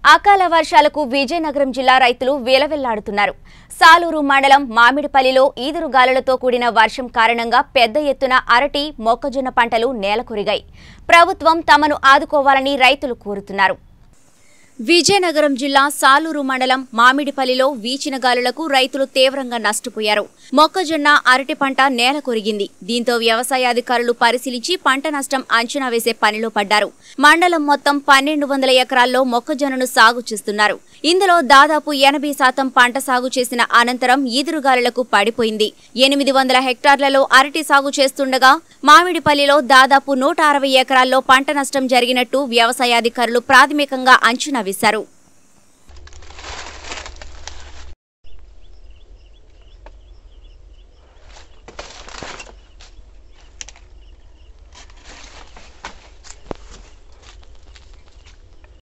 అకాల వర్షాలకు విజయనగరం జిల్లా రైతులు విలవిల్లాడుతున్నారు సాలూరు మండలం మామిడిపల్లిలో ఈదురు గాలులతో కూడిన వర్షం కారణంగా పెద్ద ఎత్తున అరటి మొక్కజొన్న పంటలు నేలకొరిగాయి ప్రభుత్వం తమను ఆదుకోవాలని రైతులు కోరుతున్నారు విజయనగరం జిల్లా సాలూరు మండలం మామిడిపల్లిలో వీచిన గాలులకు రైతులు తీవ్రంగా నష్టపోయారు మొక్కజొన్న అరటి పంట నేల కొరిగింది దీంతో వ్యవసాయాధికారులు పరిశీలించి పంట నష్టం అంచనా వేసే పనిలో పడ్డారు మండలం మొత్తం పన్నెండు వందల ఎకరాల్లో మొక్కజొన్నను సాగు చేస్తున్నారు ఇందులో దాదాపు ఎనభై శాతం పంట సాగు చేసిన అనంతరం ఈదురుగాలులకు పడిపోయింది ఎనిమిది వందల హెక్టార్లలో అరటి సాగు చేస్తుండగా మామిడిపల్లిలో దాదాపు నూట అరవై ఎకరాల్లో పంట నష్టం జరిగినట్టు వ్యవసాయాధికారులు ప్రాథమికంగా అంచనా వేశారు